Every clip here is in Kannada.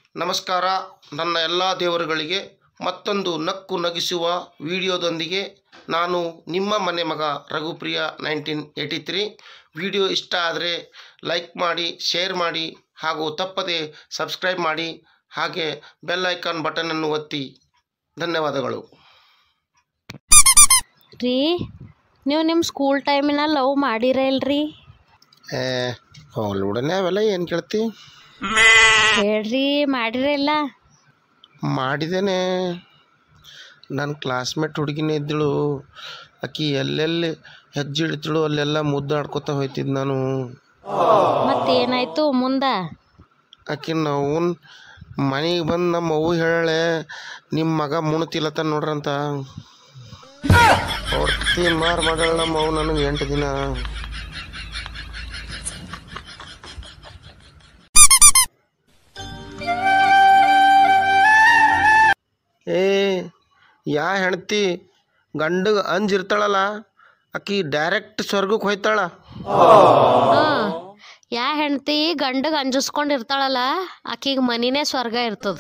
ನಮಸ್ಕಾರ ನನ್ನ ಎಲ್ಲ ದೇವರುಗಳಿಗೆ ಮತ್ತೊಂದು ನಕ್ಕು ನಗಿಸುವ ವಿಡಿಯೋದೊಂದಿಗೆ ನಾನು ನಿಮ್ಮ ಮನೆ ಮಗ Raghupriya nineteen eighty three video ಇಷ್ಟ ಆದರೆ ಲೈಕ್ ಮಾಡಿ ಶೇರ್ ಮಾಡಿ ಹಾಗೂ ತಪ್ಪದೆ ಸಬ್ಸ್ಕ್ರೈಬ್ ಮಾಡಿ ಹಾಗೆ ಬೆಲ್ ಐಕಾನ್ ಬಟನನ್ನು ಒತ್ತಿ ಧನ್ಯವಾದಗಳು ರೀ ನೀವು ನಿಮ್ಮ ಸ್ಕೂಲ್ ಟೈಮಿನ ಲವ್ ಮಾಡಿರ ಇಲ್ರಿ ಏ ಅವಳುಡನೆ ಅವೆಲ್ಲ ಏನು ಕೇಳ್ತಿ ಹೇಳ್ರಿ ಮಾಡಿರ ಇಲ್ಲ ಮಾಡಿದ್ದೇನೆ ನನ್ನ ಕ್ಲಾಸ್ಮೇಟ್ ಹುಡುಗಿನೇ ಇದ್ದಳು ಆಕಿ ಎಲ್ಲೆಲ್ಲಿ ಹೆಜ್ಜೆ ಇಡ್ತಳು ಅಲ್ಲೆಲ್ಲ ಮುದ್ದಾಡ್ಕೊತ ಹೋಯ್ತಿದ್ದು ನಾನು ಮತ್ತೇನಾಯ್ತು ಮುಂದ ಆಕಿ ನಾವು ಮನೆಗೆ ಬಂದು ನಮ್ಮ ಅವ್ವ ಹೇಳಳೆ ನಿಮ್ಮ ಮಗ ಮುಣ್ತಿಲ್ಲತ್ತ ನೋಡ್ರಂತ ಹೊಡ್ತಿ ಮಾರು ಮಾಡಳ ನಮ್ಮ ಅವ್ವ ನನಗೆ ಎಂಟು ದಿನ ಏ ಯಾ ಹೆಣ್ತಿ ಗಂಡಗೆ ಅಂಜಿರ್ತಾಳಲ್ಲ ಆಕಿ ಡೈರೆಕ್ಟ್ ಸ್ವರ್ಗಕ್ಕೆ ಹೋಯ್ತಾಳ ಹಾಂ ಯಾ ಹೆಂಡ್ತಿ ಗಂಡಗೆ ಅಂಜಿಸ್ಕೊಂಡು ಇರ್ತಾಳಲ್ಲ ಆಕಿಗೆ ಮನಿನೇ ಸ್ವರ್ಗ ಇರ್ತದ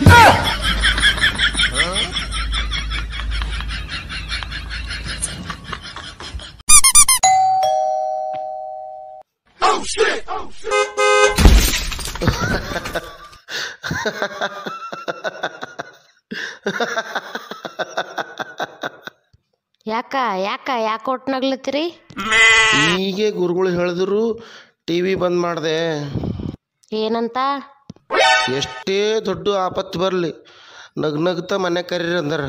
ಯಾಕ ಯಾಕ ಯಾಕೆ ಒಟ್ಟು ನಗ್ಲತ್ತೀರಿ ಹೀಗೆ ಗುರುಗಳು ಹೇಳಿದ್ರು ಟಿ ವಿ ಬಂದ್ ಮಾಡಿದೆ ಏನಂತ ಎಷ್ಟೇ ದೊಡ್ಡ ಆಪತ್ತು ಬರಲಿ ನಗ್ ನಗ್ತಾ ಮನೆ ಕರೀರಿ ಅಂದಾರ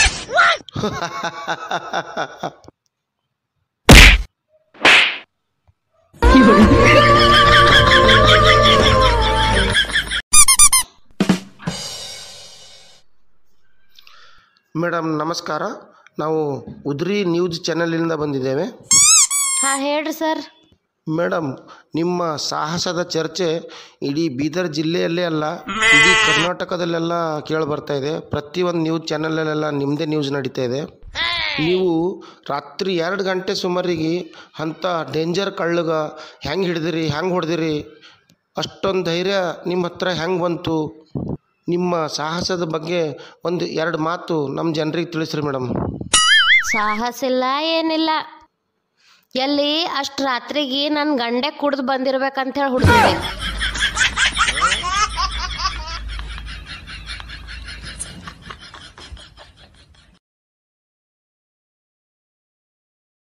ಮೇಡಮ್ ನಮಸ್ಕಾರ ನಾವು ಉದ್ರಿ ನ್ಯೂಸ್ ಚಾನಲಿಂದ ಬಂದಿದ್ದೇವೆ ಹಾಂ ಹೇಳ್ರಿ ಸರ್ ಮೇಡಮ್ ನಿಮ್ಮ ಸಾಹಸದ ಚರ್ಚೆ ಇಡೀ ಬೀದರ್ ಜಿಲ್ಲೆಯಲ್ಲೇ ಅಲ್ಲ ಇಡೀ ಕರ್ನಾಟಕದಲ್ಲೆಲ್ಲ ಕೇಳಿ ಬರ್ತಾ ಇದೆ ಪ್ರತಿಯೊಂದು ನ್ಯೂಸ್ ಚಾನಲಲ್ಲೆಲ್ಲ ನಿಮ್ಮದೇ ನ್ಯೂಸ್ ನಡೀತಾ ಇದೆ ನೀವು ರಾತ್ರಿ ಎರಡು ಗಂಟೆ ಸುಮಾರಿಗೆ ಅಂಥ ಡೇಂಜರ್ ಕಳ್ಳಗ ಹೆಂಗೆ ಹಿಡಿದಿರಿ ಹೆಂಗೆ ಹೊಡೆದಿರಿ ಅಷ್ಟೊಂದು ಧೈರ್ಯ ನಿಮ್ಮ ಹತ್ರ ಹೆಂಗೆ ಬಂತು ನಿಮ್ಮ ಸಾಹಸದ ಬಗ್ಗೆ ಒಂದು ಎರಡು ಮಾತು ನಮ್ಮ ಜನರಿಗೆ ತಿಳಿಸ್ರಿ ಮೇಡಮ್ ಸಾಹಸ ಇಲ್ಲ ಏನಿಲ್ಲ ಎಲ್ಲಿ ಅಷ್ಟು ರಾತ್ರಿಗೆ ನನ್ನ ಗಂಡೆ ಕುಡ್ದು ಬಂದಿರ್ಬೇಕಂತ ಹೇಳಿ ಹುಡ್ದಿದ್ದೆ